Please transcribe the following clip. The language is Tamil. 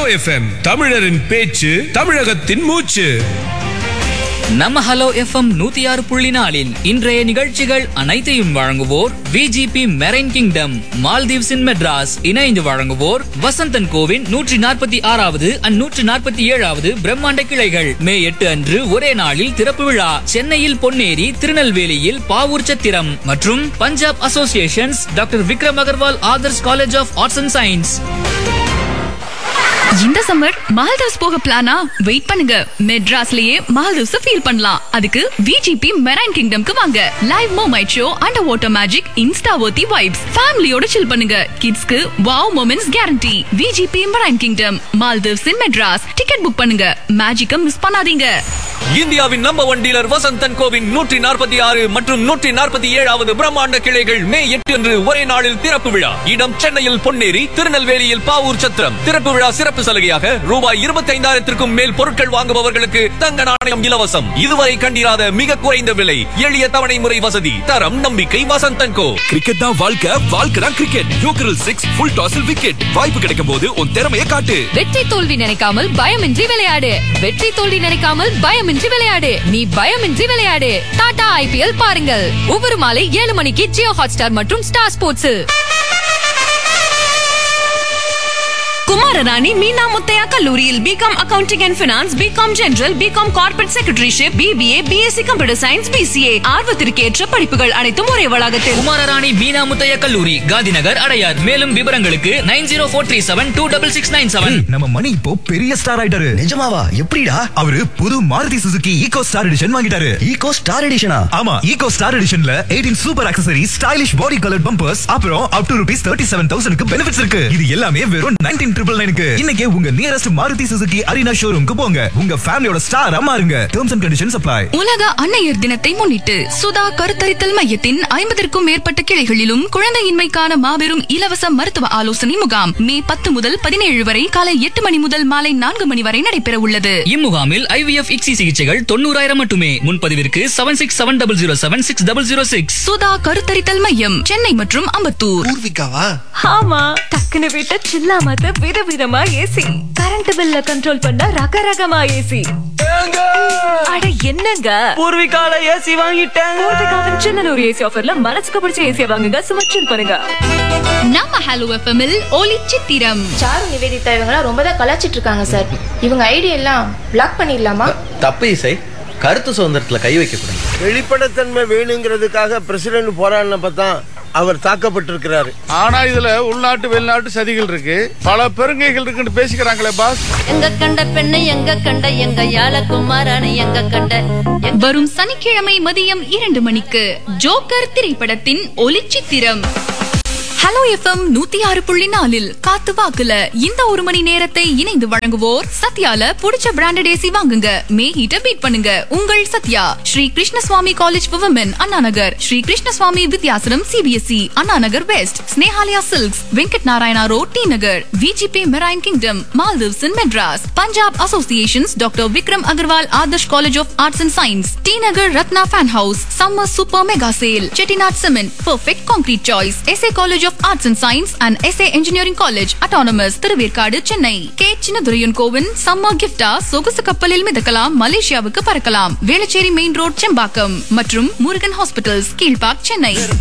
எஃப்எம் தமிழரின் பேச்சு தமிழகத்தின் மூச்சு நம்ம ஹலோ எஃப்எம் நூத்தி ஆறு புள்ளி நாலில் இன்றைய நிகழ்ச்சிகள் அனைத்தையும் வழங்குவோர் V G P marine kingdom Maldives in Madras இணைந்து வழங்குவோர் வசந்தன் கோவின் நூற்றி நாற்பத்தி ஆறாவது அண்ட் நூற்றி நாற்பத்தி ஏழாவது பிரம்மாண்ட கிளைகள் மே எட்டு அன்று ஒரே நாளில் திறப்பு விழா சென்னையில் பொன்னேரி திருநெல்வேலியில் பாவூர் சத்திரம் மற்றும் Punjab associations doctor Vikram Agarwal Adarsh college of arts and science இந்த சம்மர் மால்தீவ்ஸ் போக பிளானா வெயிட் பண்ணுங்க மெட்ராஸ்லயே மால்தீவ்ஸ் ஃபீல் பண்ணலாம் அதுக்கு விஜிபி மெரைன் கிங்டம்க்கு வாங்க live mermaid show underwater magic insta worthy vibes ஃபேமிலியோட சில் பண்ணுங்க கிட்ஸ்க்கு wow moments guarantee V G P marine kingdom Maldives in Madras ticket book பண்ணுங்க மேஜிக்க மிஸ் பண்ணாதீங்க இந்தியாவின் நம்பர் ஒன் டீலர் வசந்தன் கோவின் நூற்றி நாற்பத்தி ஆறு மற்றும் நூற்றி நாற்பத்தி ஏழாவது பிரம்மாண்ட கிளைகள் மே எட்டு அன்று ஒரே நாளில் திறப்பு விழா இடம் சென்னையில் பொன்னேரி திருநெல்வேலியில் பாவூர் சத்திரம் திறப்பு விழா சிறப்பு சலுகையாக ரூபாய் இருபத்தி ஐந்தாயிரத்திற்கும் மேல் பொருட்கள் வாங்குபவர்களுக்கு தங்க நாணயம் இலவசம் இதுவரை கண்டிராத மிக குறைந்த விலை எளிய தவணை முறை வசதி தரம் நம்பிக்கை வசந்தன் கோ கிரிக்கெட் தான் வாழ்க்கை வாழ்க்கை தான் கிரிக்கெட் யோக்கரல் சிக்ஸ் ஃபுல் டாஸில் விக்கெட் வாய்ப்பு கிடைக்கும் போது உன் திறமையை காட்டு வெற்றி தோல்வி நினைக்காமல் பயமின்றி விளையாடு வெற்றி தோல்வி நினைக்காமல் பயமின்றி விளையாடு நீ பயமின்றி விளையாடு டாடா ஐபிஎல் பாருங்கள் ஒவ்வொரு மாலை ஏழு மணிக்கு ஜியோ ஹாட்ஸ்டார் மற்றும் ஸ்டார் ஸ்போர்ட்ஸில் குமாரராணி மீனா முத்தையா கல்லூரியில் B Com accounting and finance B Com general B Com corporate secretaryship B B A B Sc computer science B C A ஆர்வத்திற்கேற்ற படிப்புகள் அனைத்தும் ஒரே வளாகத்தில் குமாரராணி மீனா முத்தைய கல்லூரி காந்திநகர் அடையார் மேலும் விவரங்களுக்கு nine zero four three seven two double six nine seven நம்ம மணி இப்போ பெரிய ஸ்டார் ஆயிட்டாரு நிஜமாவா எப்படிடா அவரு புது Maruti Suzuki Eeco star edition வாங்கிட்டாரு ஈகோ ஸ்டார் எடிஷனா ஆமா ஈகோ ஸ்டார் எடிஷன்ல 18 super accessory stylish body colour bumpers அப்புறம் up to rupees thirty seven தௌசண்ட்க்கு பெனிஃபிட்ஸ் இருக்கு இது எல்லாமே வெறும் நைன்டீன் ட்ரிபிள் நைனுக்கு இன்னைக்கே உங்க நியரஸ்ட் மாருதி சுசுகி அரினா ஷோரூம்க்கு போங்க உங்க ஃபேமிலியோட ஸ்டார் மாறுங்க டேர்ம்ஸ் அண்ட் கண்டிஷன்ஸ் அப்ளை உலக அன்னையர் தினத்தை முன்னிட்டு சுதா கருத்தரித்தல் மையத்தின் ஐம்பதற்கும் மேற்பட்ட கிளைகளிலும் குழந்தையின்மைக்கான மாபெரும் இலவச மருத்துவ ஆலோசனை முகாம் மே பத்து முதல் பதினேழு வரை காலை எட்டு மணி முதல் மாலை நான்கு மணி வரை நடைபெற உள்ளது இம்முகாமில் ஐவிஎஃப் இக்ஸி சிகிச்சைகள் தொண்ணூறாயிரம் மட்டுமே முன்பதிவிற்கு seven six seven double zero seven six double zero six Sudha கருத்தரித்தல் மையம் சென்னை மற்றும் அம்பத்தூர் பூர்விகாவா ஆமா டக்குனு விட்ட சில்லாமத்த விதவிதமா ஏசி கரண்ட் பில்ல கண்ட்ரோல் பண்ண ரகரகமா ஏசி அட என்னங்க பூர்விகால ஏசி வாங்கிட்டேன் பூர்விகாவின் சின்னனூர் ஏசி ஆஃபர்ல மனசுக்கு பிடிச்ச ஏசியை வாங்குங்க சுமச்சில் பண்ணுங்க நம்ம ஹலோ எஃப்எம்மில் ஒலி சித்திரம் சாரு நிவேதிதா இவங்கலாம் ரொம்ப தான் கலாச்சிட்டு இருக்காங்க சார் இவங்க ஐடி எல்லாம் பிளாக் பண்ணிடலாமா தப்பு இசை கருத்து சுதந்திரத்துல கை வைக்க கூடாது வெளிப்படைத்தன்மை வேணுங்கிறதுக்காக பிரசிடென்ட் போராடினப்ப தான் அவர் தாக்கப்பட்டிருக்கிறாரு ஆனா இதுல உள்நாட்டு வெளிநாட்டு சதிகள் இருக்கு பல பெருங்கைகள் இருக்குன்னு பேசிக்கிறாங்களே பாஸ் எங்க கண்ட பெண்ணை எங்க கண்ட எங்க யாழ குமாரான எங்க கண்ட வரும் சனிக்கிழமை மதியம் இரண்டு மணிக்கு ஜோக்கர் திரைப்படத்தின் ஒலி சித்திரம் ஹலோ எஃப்எம் நூத்தி ஆறு புள்ளி நாலில் காத்து வாக்குல இந்த ஒரு மணி நேரத்தை இணைந்து வழங்குவோர் சத்யால புடிச்ச பிராண்டட் ஏசி வாங்குங்க மே ஹீட்ட பீட் பண்ணுங்க உங்கள் Sathya Sri Krishnaswamy college for women Anna Nagar Sri Krishnaswamy Vidyashram CBSE Anna Nagar west Snehalaya silks Venkat Narayana road T Nagar VGP marine kingdom Maldives in Madras Punjab associations doctor Vikram Agarwal Adarsh college of arts and science T Nagar Ratna fan house summer super mega sale Chettinad cement perfect concrete choice SA college of arts and science and SA engineering college autonomous Thiruverkadu Chennai K Chinnadurai and கோவின் சம்மர் கிஃப்டா சொகுசு கப்பலில் மிதக்கலாம் மலேசியாவுக்கு பறக்கலாம் வேளச்சேரி மெயின் ரோட் செம்பாக்கம் மற்றும் முருகன் ஹாஸ்பிட்டல்ஸ் கீழ்பாக் சென்னை